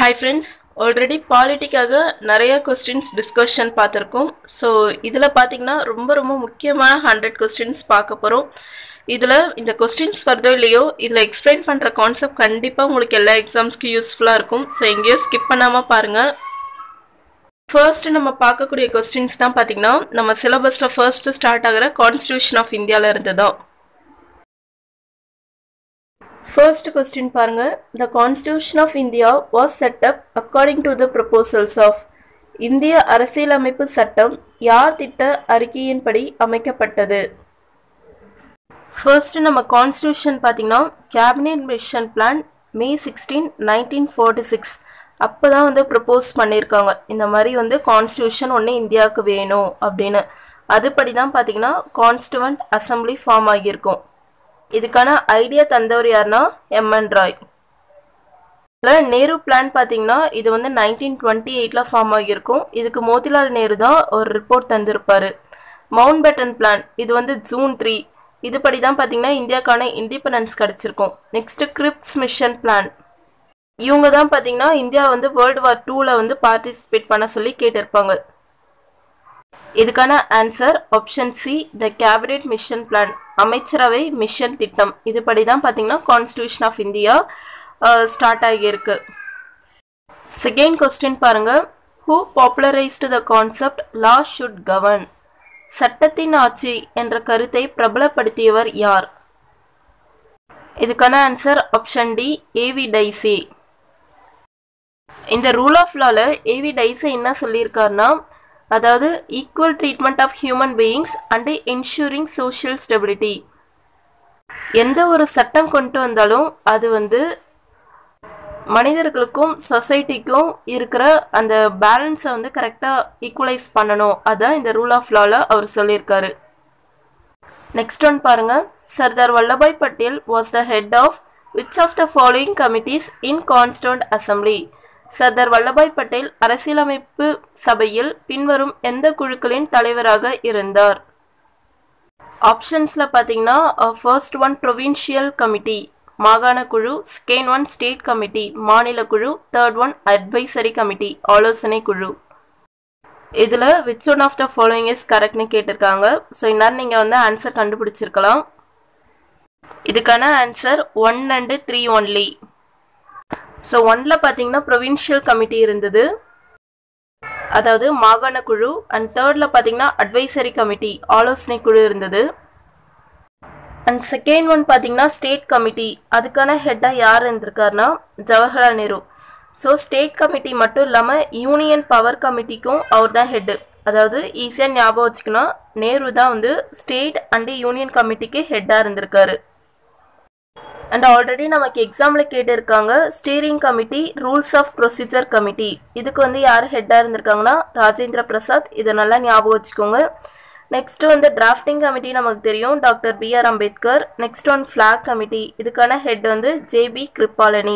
Hi friends already பாலிட்டிக்காக நிறைய questions discussion பார்த்துருக்கோம் so இதில் பார்த்தீங்கன்னா ரொம்ப ரொம்ப முக்கியமான ஹண்ட்ரட் கொஸ்டின்ஸ் பார்க்க போகிறோம் இதில் இந்த கொஸ்டின்ஸ் வருதோ இல்லையோ இதில் எக்ஸ்பிளைன் பண்ணுற கான்செப்ட் கண்டிப்பாக உங்களுக்கு எல்லா எக்ஸாம்ஸ்க்கும் யூஸ்ஃபுல்லாக இருக்கும் ஸோ எங்கேயும் ஸ்கிப் பண்ணாமல் பாருங்கள் ஃபர்ஸ்ட் நம்ம பார்க்கக்கூடிய கொஸ்டின்ஸ் தான் பார்த்தீங்கன்னா நம்ம சிலபஸில் ஃபர்ஸ்ட் ஸ்டார்ட் ஆகிற கான்ஸ்டியூஷன் ஆஃப் இந்தியாவில் இருந்து தான் ஃபர்ஸ்ட் கொஸ்டின் பாருங்க the constitution of India was set up according to the proposals of இந்திய அரசியலமைப்பு சட்டம் யார் திட்ட அறிக்கையின்படி அமைக்கப்பட்டது ஃபர்ஸ்ட் நம்ம கான்ஸ்டியூஷன் பார்த்தீங்கன்னா cabinet mission plan May sixteen nineteen forty six அப்போ தான் வந்து ப்ரப்போஸ் பண்ணியிருக்காங்க இந்த மாதிரி வந்து கான்ஸ்டியூஷன் ஒன்று இந்தியாவுக்கு வேணும் அப்படின்னு அதுபடி தான் பார்த்தீங்கன்னா கான்ஸ்டுவன்ட் அசம்பிளி ஃபார்ம் ஆகியிருக்கும் இதுக்கான ஐடியா தந்தவர் யாருன்னா எம்என் ராய் இதில் நேரு பிளான் பார்த்தீங்கன்னா இது வந்து நைன்டீன் டுவெண்ட்டி எயிட்டில் ஃபார்ம் ஆகியிருக்கும் இதுக்கு மோதிலால் நேரு தான் ஒரு ரிப்போர்ட் தந்திருப்பார் மவுண்ட் பேட்டன் பிளான் இது வந்து ஜூன் த்ரீ இதுபடி தான் பார்த்தீங்கன்னா இந்தியாவுக்கான இண்டிபெண்டன்ஸ் கிடச்சிருக்கும் நெக்ஸ்ட்டு கிரிப்ஸ் மிஷன் பிளான் இவங்க தான் பார்த்தீங்கன்னா இந்தியா வந்து வேர்ல்டு வார் டூவில் வந்து பார்ட்டிசிபேட் பண்ண சொல்லி கேட்டிருப்பாங்க இதுக்கான answer option C the cabinet mission plan அமைச்சரவை மிஷன் திட்டம் இதுபடி தான் பார்த்தீங்கன்னா கான்ஸ்டியூஷன் ஆஃப் இந்தியா ஸ்டார்ட் ஆகியிருக்கு செகண்ட் கொஸ்டின் பாருங்க who popularised the concept law should govern சட்டத்தின் ஆட்சி என்ற கருத்தை பிரபலப்படுத்தியவர் யார் இதுக்கான answer option D A V Dicey இந்த ரூல் ஆஃப் லால ஏவி டைசி என்ன சொல்லியிருக்காருன்னா அதாவது equal treatment of human beings and ensuring social stability எந்த ஒரு சட்டம் கொண்டு வந்தாலும் அது வந்து மனிதர்களுக்கும் சொசைட்டிக்கும் இருக்கிற அந்த பேலன்ஸை வந்து கரெக்டாக ஈக்குவலைஸ் பண்ணணும் அதான் இந்த ரூல் ஆஃப் லாவில் அவர் சொல்லியிருக்காரு நெக்ஸ்ட் ஒன் பாருங்க Sardar Vallabhbhai Patel was the head of which of the following committees in constant assembly Sardar Vallabhbhai Patel அரசியலமைப்பு சபையில் பின்வரும் எந்த குழுக்களின் தலைவராக இருந்தார் ஆப்ஷன்ஸில் பார்த்தீங்கன்னா ஃபர்ஸ்ட் ஒன் ப்ரொவின்ஷியல் கமிட்டி மாகாண குழு செகண்ட் ஒன் ஸ்டேட் கமிட்டி மாநில குழு தேர்ட் ஒன் அட்வைசரி கமிட்டி ஆலோசனை குழு இதில் which one of the following is கரெக்ட்னு கேட்டிருக்காங்க ஸோ இந்நேரம் நீங்கள் வந்து ஆன்சர் கண்டுபிடிச்சிருக்கலாம் இதுக்கான answer one and three only so ஒன்ல பார்த்தீங்கன்னா ப்ரொவின்ஷியல் கமிட்டி இருந்தது அதாவது மாகாண குழு அண்ட் தேர்டில் பார்த்தீங்கன்னா அட்வைசரி கமிட்டி ஆலோசனை குழு இருந்தது அண்ட் செகண்ட் ஒன் பார்த்தீங்கன்னா ஸ்டேட் கமிட்டி அதுக்கான ஹெட்டாக யார் இருந்திருக்காருன்னா Jawaharlal Nehru so state committee மட்டும் இல்லாமல் யூனியன் பவர் கமிட்டிக்கும் அவர் தான் ஹெட்டு அதாவது ஈஸியாக ஞாபகம் வச்சுக்கணும் நேரு தான் வந்து ஸ்டேட் அண்டு யூனியன் கமிட்டிக்கு ஹெட்டாக இருந்திருக்காரு அண்ட் ஆல்ரெடி நமக்கு எக்ஸாமில் கேட்டிருக்காங்க steering committee rules of procedure committee இதுக்கு வந்து யார் ஹெட்டாக இருந்திருக்காங்கன்னா ராஜேந்திர பிரசாத் இதை நல்லா ஞாபகம் வச்சுக்கோங்க நெக்ஸ்ட் வந்து டிராஃப்டிங் கமிட்டி நமக்கு தெரியும் doctor B R Ambedkar next one flag committee இதுக்கான ஹெட் வந்து J B Kripalani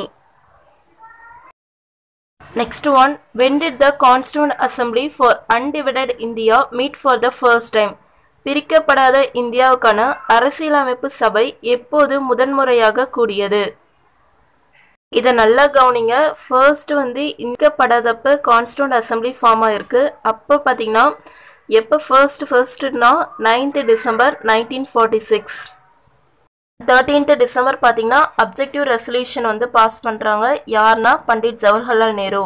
next one when did the constituent assembly for undivided India meet for the first time பிரிக்கப்படாத இந்தியாவுக்கான அரசியலமைப்பு சபை எப்போது முதன்முறையாக கூடியது இதை நல்லா கவனிங்க ஃபர்ஸ்ட் வந்து இங்கப்படாதப்ப கான்ஸ்டியூண்ட் அசம்பிளி ஃபார்ம் ஆயிருக்கு அப்போ பார்த்தீங்கன்னா எப்போ ஃபர்ஸ்ட் ஃபர்ஸ்ட்னா ninth December nineteen forty six thirteenth December பார்த்தீங்கன்னா அப்ஜெக்டிவ் ரெசல்யூஷன் வந்து பாஸ் பண்ணுறாங்க யார்னா பண்டிட் ஜவஹர்லால் நேரு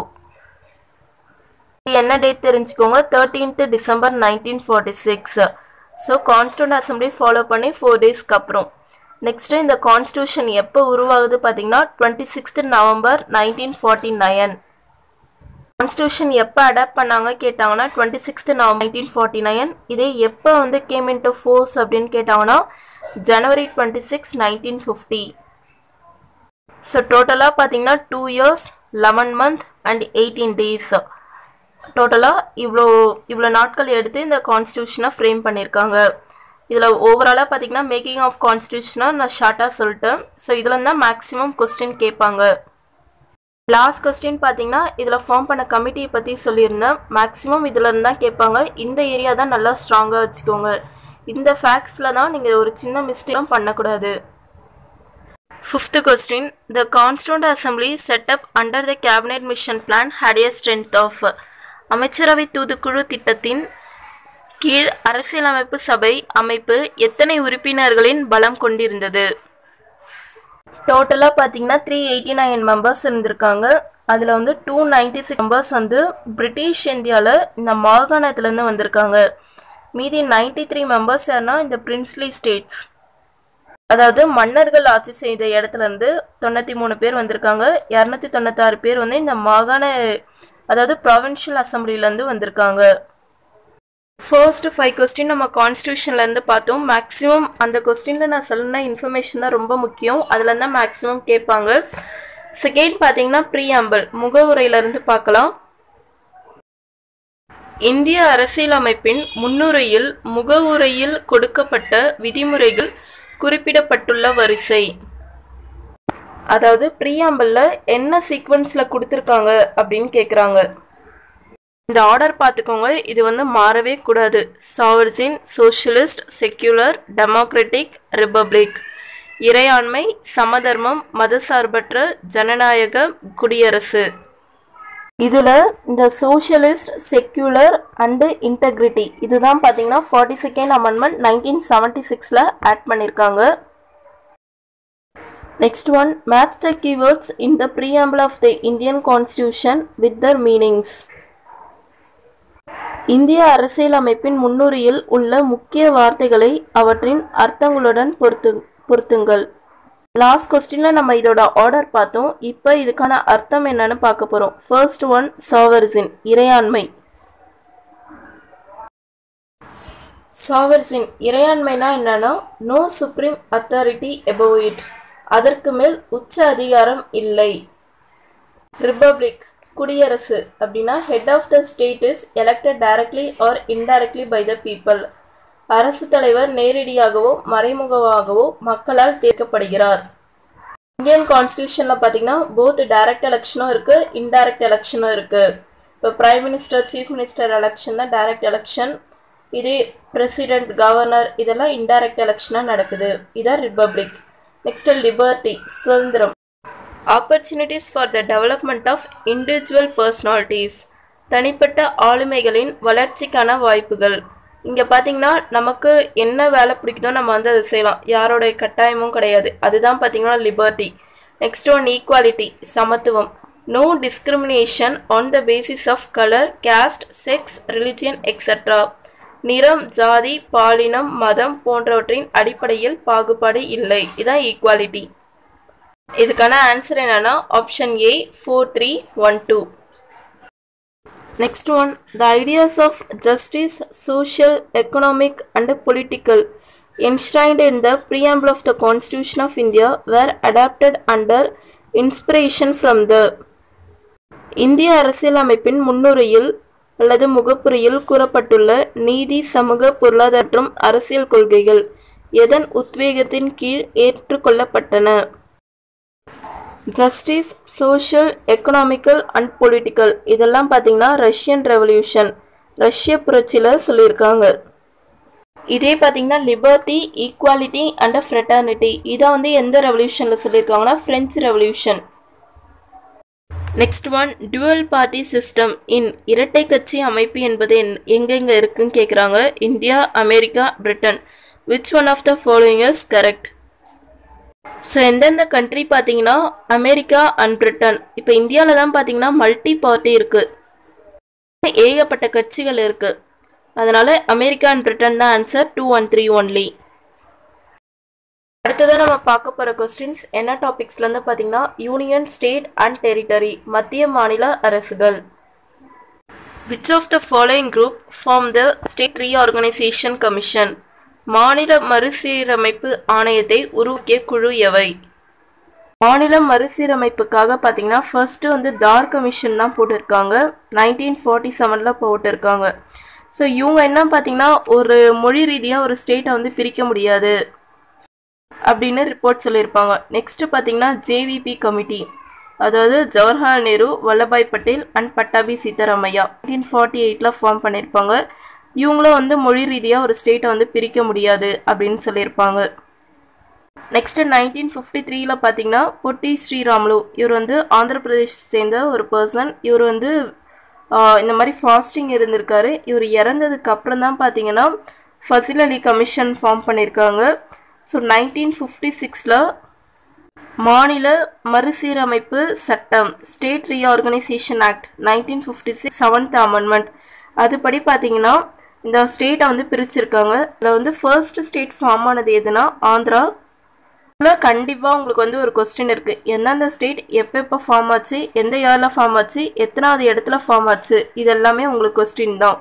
என்ன டேட் தெரிஞ்சுக்கோங்க thirteenth December nineteen forty six so constituent assembly follow பண்ணி ஃபோர் டேஸ்க்கு அப்புறம் நெக்ஸ்ட்டு இந்த கான்ஸ்டியூஷன் எப்போ உருவாகுது பார்த்தீங்கன்னா twenty sixth November nineteen forty nine constitution எப்போ அடாப்ட் பண்ணாங்க கேட்டாங்கன்னா twenty sixth November nineteen forty nine இதே எப்போ வந்து கேம் இன் டு ஃபோர்ஸ் அப்படின்னு கேட்டாங்கன்னா ஜனவரி twenty six nineteen fifty so டோட்டலாக பார்த்தீங்கன்னா two years eleven month and eighteen days டோட்டலாக இவ்வளோ இவ்வளோ நாட்கள் எடுத்து இந்த கான்ஸ்டியூஷனை ஃப்ரேம் பண்ணியிருக்காங்க இதில் ஓவராலாக பார்த்தீங்கன்னா மேக்கிங் ஆஃப் கான்ஸ்டியூஷனாக நான் ஷார்ட்டாக சொல்லிட்டேன் ஸோ இதில் தான் மேக்ஸிமம் கொஸ்டின் கேட்பாங்க லாஸ்ட் கொஸ்டின் பார்த்தீங்கன்னா இதில் ஃபார்ம் பண்ண கமிட்டியை பற்றி சொல்லியிருந்தேன் மேக்ஸிமம் இதில் இருந்து தான் கேட்பாங்க இந்த ஏரியா தான் நல்லா ஸ்ட்ராங்காக வச்சுக்கோங்க இந்த ஃபேக்ட்ஸில் தான் நீங்கள் ஒரு சின்ன மிஸ்டேக்கும் பண்ணக்கூடாது Fifth question The Constituent Assembly set up under the Cabinet Mission Plan had a strength of அமைச்சரவை தூதுக்குழு திட்டத்தின் கீழ் அரசியலமைப்பு சபை அமைப்பு எத்தனை உறுப்பினர்களின் பலம் கொண்டிருந்தது டோட்டலாக பார்த்தீங்கன்னா த்ரீ எயிட்டி நைன் மெம்பர்ஸ் இருந்திருக்காங்க அதில் வந்து டூ நைன்டி சிக்ஸ் மெம்பர்ஸ் வந்து பிரிட்டிஷ் இந்தியாவில் இந்த மாகாணத்துலேருந்து வந்திருக்காங்க மீதி நைன்டி த்ரீ மெம்பர்ஸ் யாருன்னா இந்த பிரின்ஸ்லி ஸ்டேட்ஸ் அதாவது மன்னர்கள் ஆட்சி செய்த இடத்துல இருந்து தொண்ணூற்றி மூணு பேர் வந்திருக்காங்க இரநூத்தி தொண்ணூத்தாறு பேர் வந்து இந்த மாகாண அதாவது ப்ராவின்ஷியல் அசம்பிளிலேருந்து வந்திருக்காங்க ஃபர்ஸ்ட் ஃபைவ் கொஸ்டின் நம்ம கான்ஸ்டியூஷன்லேருந்து பார்த்தோம் மேக்ஸிமம் அந்த கொஸ்டினில் நான் சொன்ன இன்ஃபர்மேஷன் தான் ரொம்ப முக்கியம் அதில் தான் மேக்ஸிமம் கேட்பாங்க செகண்ட் பார்த்தீங்கன்னா ப்ரீஆம்பிள் முகவுரையிலேருந்து பார்க்கலாம் இந்திய அரசியலமைப்பின் முன்னுரையில் முகவுரையில் கொடுக்கப்பட்ட விதிமுறைகள் குறிப்பிடப்பட்டுள்ள வரிசை அதாவது ப்ரீஆம்பிளில் என்ன சீக்வன்ஸில் கொடுத்துருக்காங்க அப்படின்னு கேட்குறாங்க இந்த ஆர்டர் பார்த்துக்கோங்க இது வந்து மாறவே கூடாது sovereign socialist secular democratic republic இறையாண்மை சமதர்மம் மதசார்பற்ற ஜனநாயக குடியரசு இதில் இந்த சோஷியலிஸ்ட் செக்யூலர் அண்டு இன்டெகிரிட்டி இதுதான் பார்த்தீங்கன்னா forty second amendment nineteen seventy சிக்ஸில் ஆட் பண்ணியிருக்காங்க next one match the keywords in the preamble of the Indian constitution with their meanings இந்திய அரசியலமைப்பின் முன்னுரையில் உள்ள முக்கிய வார்த்தைகளை அவற்றின் அர்த்தங்களுடன் பொருத்து பொருத்துங்கள் லாஸ்ட் கொஸ்டினில் நம்ம இதோட ஆர்டர் பார்த்தோம் இப்போ இதுக்கான அர்த்தம் என்னன்னு பார்க்க போகிறோம் ஃபர்ஸ்ட் ஒன் சாவர்ஜின் இறையாண்மை சாவர்ஜின் இறையாண்மைனா என்னன்னா no supreme authority above it அதற்கு மேல் உச்ச அதிகாரம் இல்லை ரிப்பப்ளிக் குடியரசு அப்படின்னா head of the state is elected directly or indirectly by the people அரசு தலைவர் நேரடியாகவோ மறைமுகமாகவோ மக்களால் தேர்க்கப்படுகிறார் இந்தியன் கான்ஸ்டியூஷனில் பார்த்தீங்கன்னா போத் டைரக்ட் எலெக்ஷனும் இருக்குது இன்டைரக்ட் எலெக்ஷனும் இருக்குது இப்போ prime minister chief minister election தான் டைரக்ட் எலெக்ஷன் இதே பிரசிடென்ட் கவர்னர் இதெல்லாம் இன்டைரக்ட் எலெக்ஷனாக நடக்குது இதான் ரிப்பப்ளிக் நெக்ஸ்ட் லிபர்ட்டி சுதந்திரம் opportunities for the development of individual personalities தனிப்பட்ட ஆளுமைகளின் வளர்ச்சிக்கான வாய்ப்புகள் இங்கே பார்த்தீங்கன்னா நமக்கு என்ன வேலை பிடிக்குதோ நம்ம வந்து அதை செய்யலாம் யாரோடைய கட்டாயமும் கிடையாது அதுதான் பார்த்தீங்கன்னா லிபர்ட்டி நெக்ஸ்ட் ஒன் ஈக்குவாலிட்டி சமத்துவம் no discrimination on the basis of colour caste sex religion extra நிறம் ஜாதி பாலினம் மதம் போன்றவற்றின் அடிப்படையில் பாகுபாடு இல்லை இதான் ஈக்குவாலிட்டி இதுக்கான ஆன்சர் என்னன்னா option A four three one two next one the ideas of justice social economic and political enshrined in the preamble of the Constitution of India were adapted under inspiration from the இந்திய அரசியலமைப்பின் முன்னுரையில் அல்லது முகப்புரையில் கூறப்பட்டுள்ள நீதி சமூக பொருளாதார மற்றும் அரசியல் கொள்கைகள் எதன் உத்வேகத்தின் கீழ் ஏற்றுக்கொள்ளப்பட்டன justice social economical and political இதெல்லாம் பார்த்தீங்கன்னா ரஷ்யன் ரெவல்யூஷன் ரஷ்ய புரட்சியில் சொல்லியிருக்காங்க இதே பார்த்தீங்கன்னா லிபர்ட்டி ஈக்குவாலிட்டி அண்ட் ஃப்ரெட்டர்னிட்டி இதை வந்து எந்த ரெவல்யூஷனில் சொல்லியிருக்காங்கன்னா French revolution next one dual party system in இரட்டை கட்சி அமைப்பு என்பது என் எங்கெங்கே இருக்குன்னு கேட்குறாங்க India America Britain which one of the following is correct so எந்தெந்த கண்ட்ரி பார்த்தீங்கன்னா அமெரிக்கா அண்ட் பிரிட்டன் இப்போ இந்தியாவில் தான் பார்த்தீங்கன்னா மல்டி பார்ட்டி இருக்குது ஏகப்பட்ட கட்சிகள் இருக்குது அதனால் அமெரிக்கா அண்ட் பிரிட்டன் தான் answer two one three only அடுத்ததாக நம்ம பார்க்க போகிற கொஸ்டின்ஸ் என்ன டாபிக்ஸ்லேருந்து பார்த்தீங்கன்னா யூனியன் ஸ்டேட் அண்ட் டெரிட்டரி மத்திய மாநில அரசுகள் which of the following group form the state reorganisation commission மாநில மறுசீரமைப்பு ஆணையத்தை உருவாக்கிய குழு எவை மாநில மறுசீரமைப்புக்காக பார்த்தீங்கன்னா ஃபர்ஸ்ட்டு வந்து தார் கமிஷன் தான் போட்டிருக்காங்க நைன்டீன் ஃபார்ட்டி செவனில் போட்டிருக்காங்க ஸோ இவங்க என்ன பார்த்தீங்கன்னா ஒரு மொழி ரீதியாக ஒரு ஸ்டேட்டை வந்து பிரிக்க முடியாது அப்படின்னு ரிப்போர்ட் சொல்லியிருப்பாங்க நெக்ஸ்ட் பார்த்தீங்கன்னா ஜேவிபி கமிட்டி அதாவது Jawaharlal Nehru Vallabhbhai Patel and Pattabhi Sitaramayya nineteen forty எயிட்டில் ஃபார்ம் பண்ணியிருப்பாங்க இவங்களும் வந்து மொழி ரீதியாக ஒரு ஸ்டேட்டை வந்து பிரிக்க முடியாது அப்படின்னு சொல்லியிருப்பாங்க நெக்ஸ்ட்டு நைன்டீன் ஃபிஃப்டி த்ரீல பார்த்தீங்கன்னா பொட்டி ஸ்ரீராமுலு இவர் வந்து ஆந்திர பிரதேஷ் சேர்ந்த ஒரு பர்சன் இவர் வந்து ஆஹ், இந்த மாதிரி ஃபாஸ்டிங் இருந்திருக்காரு இவர் இறந்ததுக்கு அப்புறம் தான் பார்த்தீங்கன்னா ஃபசில் அலி கமிஷன் ஃபார்ம் பண்ணியிருக்காங்க ஸோ நைன்டீன் ஃபிஃப்டி சிக்ஸில் மாநில மறுசீரமைப்பு சட்டம் state reorganisation act nineteen fifty six seventh amendment அதுபடி பார்த்தீங்கன்னா இந்த ஸ்டேட்டை வந்து பிரிச்சிருக்காங்க இதில் வந்து ஃபர்ஸ்ட் ஸ்டேட் ஃபார்ம் ஆனது எதுனா ஆந்திரா இதில் கண்டிப்பாக உங்களுக்கு வந்து ஒரு கொஸ்டின் இருக்குது எந்தெந்த ஸ்டேட் எப்போ எப்போ ஃபார்ம் ஆச்சு எந்த இயரில் ஃபார்ம் ஆச்சு எத்தனாவது இடத்துல ஃபார்ம் ஆச்சு இது எல்லாமே உங்களுக்கு கொஸ்டின் தான்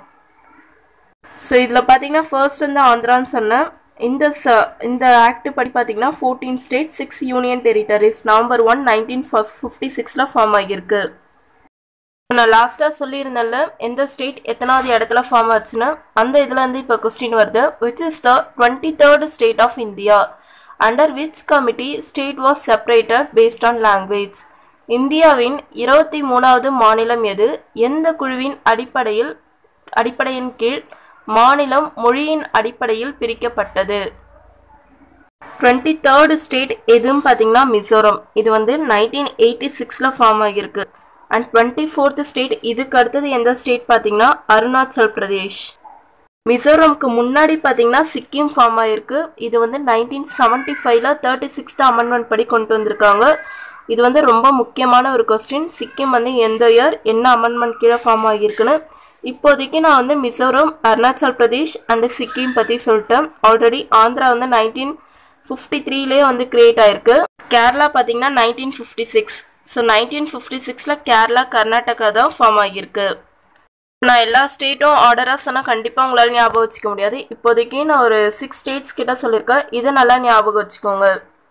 ஸோ இதில் பார்த்தீங்கன்னா ஃபர்ஸ்ட் வந்து ஆந்திரான்னு சொன்னேன் இந்த ச இந்த ஆக்ட் படி பார்த்தீங்கன்னா fourteen state six union territories November one nineteen fifty சிக்ஸில் ஃபார்ம் ஆகியிருக்கு நான் லாஸ்ட்டாக சொல்லியிருந்தேன்ல எந்த ஸ்டேட் எத்தனாவது இடத்துல ஃபார்ம் ஆச்சுன்னு அந்த இதில் வந்து இப்போ கொஸ்டின் வருது which is the twenty third state of India under which committee state was separated based on language இந்தியாவின் இருபத்தி மூணாவது மாநிலம் எது எந்த குழுவின் அடிப்படையில் அடிப்படையின் கீழ் மாநிலம் மொழியின் அடிப்படையில் பிரிக்கப்பட்டது டுவெண்ட்டி தேர்டு ஸ்டேட் எதுன்னு பார்த்தீங்கன்னா மிசோரம் இது வந்து நைன்டீன் எயிட்டி சிக்ஸில் ஃபார்ம் ஆகியிருக்கு அண்ட் டுவெண்ட்டி ஃபோர்த் ஸ்டேட் இதுக்கு அடுத்தது எந்த ஸ்டேட் பார்த்தீங்கன்னா அருணாச்சல் பிரதேஷ் மிசோரம்க்கு முன்னாடி பார்த்தீங்கன்னா சிக்கிம் ஃபார்ம் ஆகிருக்கு இது வந்து நைன்டீன் செவன்ட்டி ஃபைவ்ல தேர்ட்டி சிக்ஸ்த் அமெண்ட்மெண்ட் படி கொண்டு வந்திருக்காங்க இது வந்து ரொம்ப முக்கியமான ஒரு கொஸ்டின் சிக்கிம் வந்து எந்த இயர் என்ன அமெண்ட்மெண்ட் கீழே ஃபார்ம் ஆகியிருக்குன்னு இப்போதைக்கு நான் வந்து மிசோரம் அருணாச்சல் பிரதேஷ் அண்டு சிக்கிம் பற்றி சொல்லிட்டேன் ஆல்ரெடி ஆந்திரா வந்து நைன்டீன் ஃபிஃப்டி த்ரீலேயே வந்து கிரியேட் ஆயிருக்கு கேரளா பார்த்தீங்கன்னா nineteen fifty six so nineteen fifty சிக்ஸில் கேரளா கர்நாடகா தான் ஃபார்ம் ஆகியிருக்கு நான் எல்லா ஸ்டேட்டும் ஆர்டராக சொன்னால் கண்டிப்பாக உங்களால் ஞாபகம் வச்சுக்க முடியாது இப்போதைக்கு நான் ஒரு சிக்ஸ் ஸ்டேட்ஸ் கிட்ட சொல்லியிருக்கேன் இதை நல்லா ஞாபகம் வச்சுக்கோங்க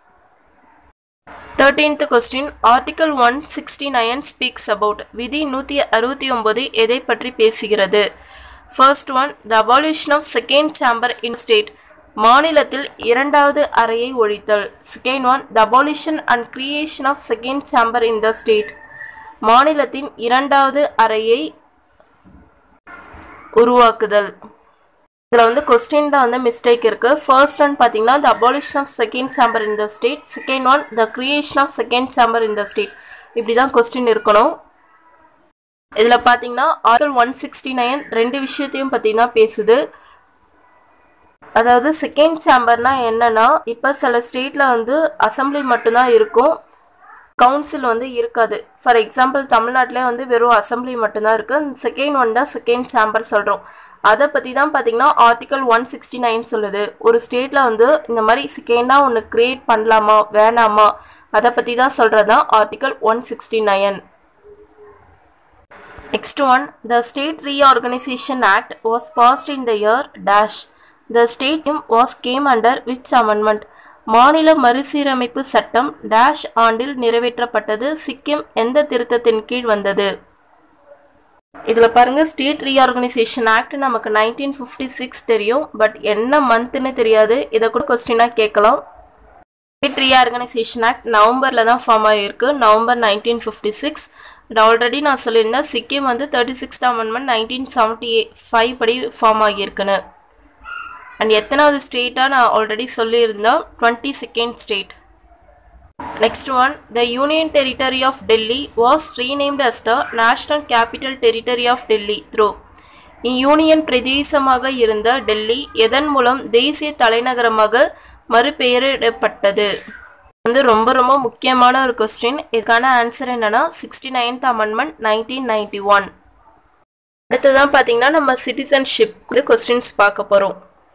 thirteenth question article one sixty nine speaks about விதி நூற்றி அறுபத்தி ஒம்பது எதை பற்றி பேசுகிறது first one the abolition of second chamber in state மாநிலத்தில் இரண்டாவது அறையை ஒழித்தல் second one the abolition and creation of second chamber in the state மாநிலத்தின் இரண்டாவது அறையை உருவாக்குதல் இதில் வந்து கொஸ்டினில் வந்து மிஸ்டேக் இருக்குது ஃபர்ஸ்ட் ஒன் பார்த்தீங்கன்னா the abolition of second chamber in the state second one the creation of second chamber in the state இப்படி தான் கொஸ்டின் இருக்கணும் இதில் பார்த்தீங்கன்னா ஆர்டிகல் ஒன் சிக்ஸ்டி நைன் ரெண்டு விஷயத்தையும் பற்றி தான் பேசுது அதாவது செகண்ட் சேம்பர்னா என்னன்னா இப்போ சில ஸ்டேட்டில் வந்து அசம்பிளி மட்டும்தான் இருக்கும் கவுன்சில் வந்து இருக்காது ஃபார் எக்ஸாம்பிள் தமிழ்நாட்டிலே வந்து வெறும் அசம்பிளி மட்டும்தான் இருக்குது செகண்ட் ஒன் தான் செகண்ட் சேம்பர் சொல்கிறோம் அதை பற்றி தான் பார்த்தீங்கன்னா ஆர்டிகல் ஒன் சிக்ஸ்டி நைன் சொல்லுது ஒரு ஸ்டேட்டில் வந்து இந்த மாதிரி செகண்டாக ஒன்று க்ரியேட் பண்ணலாமா வேணாமா அதை பற்றி தான் சொல்கிறது தான் article one sixty nine Next one, the State Reorganization Act was passed in the year dash. The state name was came under which amendment? மாநில மறுசீரமைப்பு சட்டம் டேஷ் ஆண்டில் நிறைவேற்றப்பட்டது சிக்கிம் எந்த திருத்தத்தின் கீழ் வந்தது இதில் பாருங்க ஸ்டேட் ரீஆர்கனைசேஷன் ஆக்ட் நமக்கு நைன்டீன் ஃபிஃப்டி சிக்ஸ் தெரியும் பட் என்ன மந்த்னு தெரியாது இதை கூட கொஸ்டினாக கேட்கலாம் ஸ்டேட் ரீஆர்கனைசேஷன் ஆக்ட் நவம்பரில் தான் ஃபார்ம் ஆகியிருக்கு November nineteen fifty six already நான் சொல்லியிருந்தேன் சிக்கிம் வந்து thirty sixth amendment nineteen seventy five படி ஃபார்ம் ஆகியிருக்குன்னு அண்ட் எத்தனாவது ஸ்டேட்டாக நான் ஆல்ரெடி சொல்லியிருந்தேன் twenty second state next one the union territory of Delhi was renamed as the national capital territory of Delhi through union பிரதேசமாக இருந்த டெல்லி எதன் மூலம் தேசிய தலைநகரமாக மறுபெயரிடப்பட்டது வந்து ரொம்ப ரொம்ப முக்கியமான ஒரு கொஸ்டின் இதுக்கான ஆன்சர் என்னன்னா sixty ninth amendment nineteen ninety one அடுத்ததான் பார்த்தீங்கன்னா நம்ம சிட்டிசன்ஷிப் வந்து கொஸ்டின்ஸ் பார்க்க போகிறோம்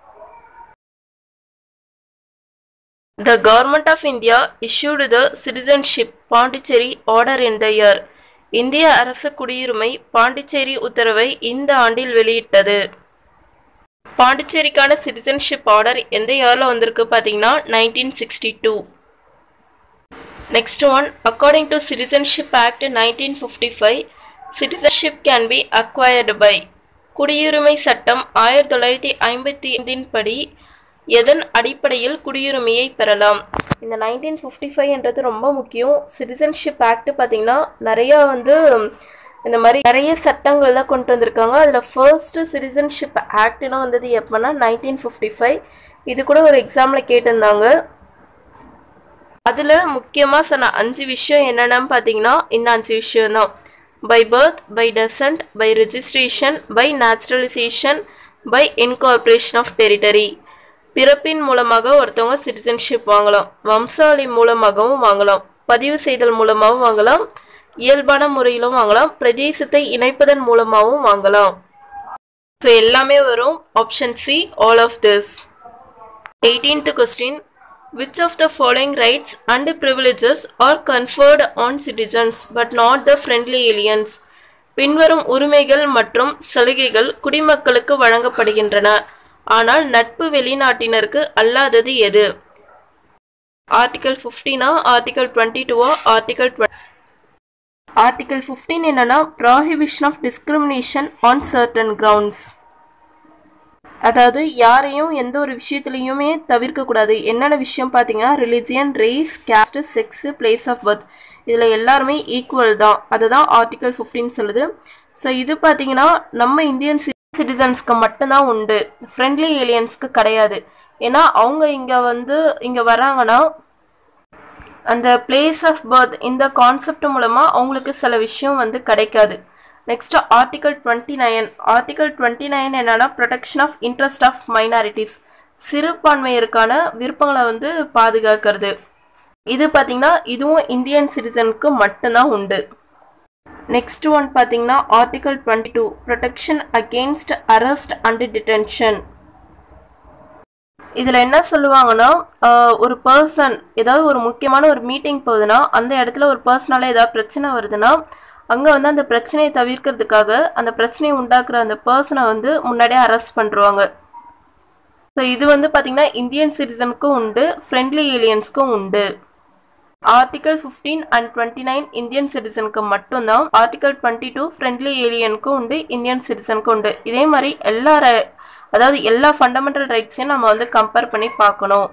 The Government of India issued the Citizenship Pondicherry Order in the year. இந்திய அரசு குடியுரிமை பாண்டிச்சேரி உத்தரவை இந்த ஆண்டில் வெளியிட்டது பாண்டிச்சேரிக்கான சிட்டிசன்ஷிப் ஆர்டர் எந்த இயரில் வந்திருக்கு பார்த்தீங்கன்னா nineteen sixty two next one according to citizenship act nineteen fifty five citizenship can be acquired by குடியுரிமை சட்டம் ஆயிரத்தி தொள்ளாயிரத்தி ஐம்பத்தி ஐந்தின் படி எதன் அடிப்படையில் குடியுரிமையை பெறலாம் இந்த நைன்டீன் ஃபிஃப்டி ஃபைவ்ன்றது ரொம்ப முக்கியம் சிட்டிசன்ஷிப் ஆக்ட் பார்த்திங்கன்னா நிறையா வந்து இந்த மாதிரி நிறைய சட்டங்கள்லாம் கொண்டு வந்திருக்காங்க அதில் ஃபர்ஸ்ட் சிட்டிசன்ஷிப் ஆக்ட்லாம் வந்தது எப்போனா நைன்டீன் ஃபிஃப்டி ஃபைவ் இது கூட ஒரு எக்ஸாமில் கேட்டிருந்தாங்க அதில் முக்கியமாக சொன்ன அஞ்சு விஷயம் என்னென்னு பார்த்தீங்கன்னா இந்த அஞ்சு விஷயம் தான் by birth by descent by registration by naturalisation by incorporation of territory பிறப்பின் மூலமாக ஒருத்தவங்க சிட்டிசன்ஷிப் வாங்கலாம் வம்சாவளி மூலமாகவும் வாங்கலாம் பதிவு செய்தல் மூலமாகவும் வாங்கலாம் இயல்பான முறையிலும் வாங்கலாம் பிரதேசத்தை இணைப்பதன் மூலமாகவும் வாங்கலாம் ஸோ எல்லாமே வரும் option C all of this eighteenth question which of the following rights and privileges are conferred on citizens but not the friendly aliens பின்வரும் உரிமைகள் மற்றும் சலுகைகள் குடிமக்களுக்கு வழங்கப்படுகின்றன ஆனால் நட்பு வெளிநாட்டினருக்கு அல்லாதது எது ஆர்டிகல் ஃபிஃப்டீனா ஆர்டிகல் டுவெண்ட்டி டூவா ஆர்டிகல் ஆர்டிகல் ஃபிஃப்டீன் என்னன்னா prohibition of discrimination on certain grounds அதாவது யாரையும் எந்த ஒரு விஷயத்துலையுமே தவிர்க்கக்கூடாது என்னென்ன விஷயம் பார்த்தீங்கன்னா religion race caste sex place of birth இதில் எல்லாருமே ஈக்குவல் தான் அதை தான் ஆர்டிகல் ஃபிஃப்டின் சொல்லுது ஸோ இது பார்த்தீங்கன்னா நம்ம இந்தியன் சிட்டிசன்ஸ்க்கு மட்டும்தான் உண்டு ஃப்ரெண்ட்லி ஏலியன்ஸ்க்கு கிடையாது ஏன்னா அவங்க இங்கே வந்து இங்கே வராங்கன்னா அந்த பிளேஸ் ஆஃப் பர்த் இந்த கான்செப்ட் மூலமாக அவங்களுக்கு சில விஷயம் வந்து கிடைக்காது next article twenty nine article twenty nine என்னன்னா protection of interest of minorities சிறுபான்மையருக்கான விருப்பங்களை வந்து பாதுகாக்கிறது இது பார்த்தீங்கன்னா இதுவும் இந்தியன் சிட்டிசனுக்கு மட்டும்தான் உண்டு நெக்ஸ்ட் ஒன் பார்த்தீங்கன்னா article twenty two protection against arrest and detention இதில் என்ன சொல்லுவாங்கன்னா ஒரு பர்சன் ஏதாவது ஒரு முக்கியமான ஒரு மீட்டிங் போகுதுன்னா அந்த இடத்துல ஒரு பர்சனால ஏதாவது பிரச்சனை வருதுன்னா அங்கே வந்து அந்த பிரச்சனையை தவிர்க்கிறதுக்காக அந்த பிரச்சனையை உண்டாக்குற அந்த பர்சனை வந்து முன்னாடியே அரெஸ்ட் பண்ணுருவாங்க ஸோ இது வந்து பார்த்திங்கன்னா இந்தியன் சிட்டிசனுக்கும் உண்டு ஃப்ரெண்ட்லி ஏலியன்ஸ்க்கும் உண்டு article fifteen and twenty nine Indian சிட்டிசனுக்கு மட்டும்தான் ஆர்டிகல் டுவெண்ட்டி டூ ஃப்ரெண்ட்லி ஏலியனுக்கும் உண்டு இந்தியன் சிட்டிசனுக்கும் உண்டு இதே மாதிரி எல்லா அதாவது எல்லா ஃபண்டமெண்டல் ரைட்ஸையும் நம்ம வந்து கம்பேர் பண்ணி பார்க்கணும்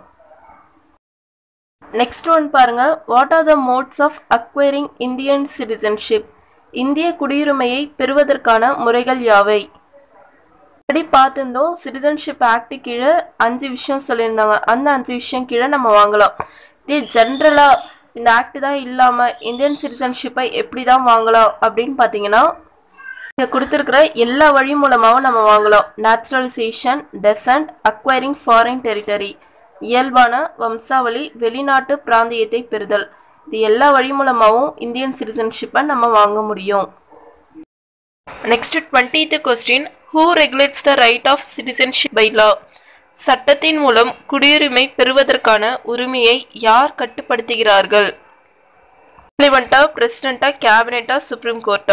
நெக்ஸ்ட் ஒன் பாருங்க what are the modes of acquiring Indian citizenship இந்திய குடியுரிமையை பெறுவதற்கான முறைகள் யாவை அப்படி பார்த்துருந்தோம் சிட்டிசன்ஷிப் ஆக்ட் கீழே அஞ்சு விஷயம் சொல்லியிருந்தாங்க அந்த அஞ்சு விஷயம் கீழே நம்ம வாங்கலாம் இதே ஜென்ரலாக இந்த ஆக்ட் தான் இல்லாமல் இந்தியன் சிட்டிசன்ஷிப்பை எப்படி தான் வாங்கலாம் அப்படின்னு பார்த்தீங்கன்னா இங்கே கொடுத்துருக்குற எல்லா வழி மூலமாகவும் நம்ம வாங்கலாம் naturalisation descent acquiring foreign territory இயல்பான வம்சாவளி வெளிநாட்டு பிராந்தியத்தை பெறுதல் இது எல்லா வழி மூலமாகவும் இந்தியன் சிட்டிசன்ஷிப்பை நம்ம வாங்க முடியும் next twentieth question who regulates the right of citizenship by law சட்டத்தின் மூலம் குடியுரிமை பெறுவதற்கான உரிமையை யார் கட்டுப்படுத்துகிறார்கள் பார்லிமெண்ட்டா பிரசிடெண்ட்டா கேபினெட்டா சுப்ரீம் கோர்ட்டா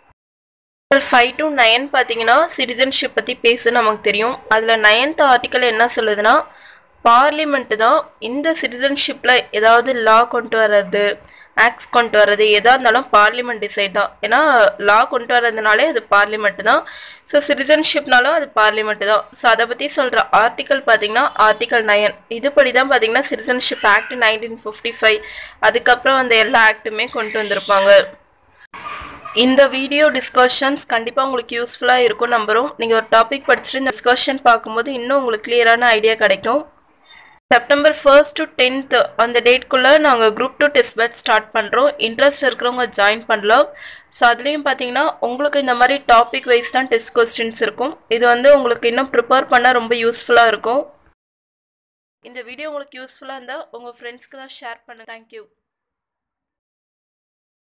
ஃபைவ் டு நைன் பார்த்தீங்கன்னா சிட்டிசன்ஷிப் பற்றி பேச நமக்கு தெரியும் அதில் நைன்த் ஆர்டிக்கல் என்ன சொல்லுதுன்னா பார்லிமெண்ட்டு தான் இந்த சிட்டிசன்ஷிப்பில் ஏதாவது லா கொண்டு வர்றது ஆக்ட்ஸ் கொண்டு வர்றது எதாக இருந்தாலும் பார்லிமெண்ட் டிசைட் தான் ஏன்னா லா கொண்டு வர்றதுனாலே அது பார்லிமெண்ட்டு தான் ஸோ சிட்டிசன்ஷிப்னாலும் அது பார்லிமெண்ட்டு தான் ஸோ அதை பற்றி சொல்கிற ஆர்டிக்கல் பார்த்தீங்கன்னா ஆர்டிக்கல் நயன் இதுபடி தான் பார்த்தீங்கன்னா citizenship act nineteen fifty five அதுக்கப்புறம் அந்த எல்லா ஆக்ட்டுமே கொண்டு வந்திருப்பாங்க இந்த வீடியோ டிஸ்கஷன்ஸ் கண்டிப்பாக உங்களுக்கு யூஸ்ஃபுல்லாக இருக்கும் நம்புகிறோம் நீங்கள் ஒரு டாபிக் படிச்சுட்டு இந்த டிஸ்கஷன் பார்க்கும்போது இன்னும் உங்களுக்கு கிளியரான ஐடியா கிடைக்கும் செப்டம்பர் ஃபர்ஸ்ட் டு டென்த்து அந்த டேட்குள்ளே நாங்கள் group two test batch start பண்ணுறோம் இன்ட்ரெஸ்ட் இருக்கிறவங்க ஜாயின் பண்ணலாம் ஸோ அதுலேயும் பார்த்தீங்கன்னா உங்களுக்கு இந்த மாதிரி டாபிக் வைஸ் தான் டெஸ்ட் கொஸ்டின்ஸ் இருக்கும் இது வந்து உங்களுக்கு இன்னும் ப்ரிப்பேர் பண்ண ரொம்ப யூஸ்ஃபுல்லாக இருக்கும் இந்த வீடியோ உங்களுக்கு யூஸ்ஃபுல்லாக இருந்தால் உங்கள் ஃப்ரெண்ட்ஸ்க்கு தான் ஷேர் பண்ணுங்கள் தேங்க்யூ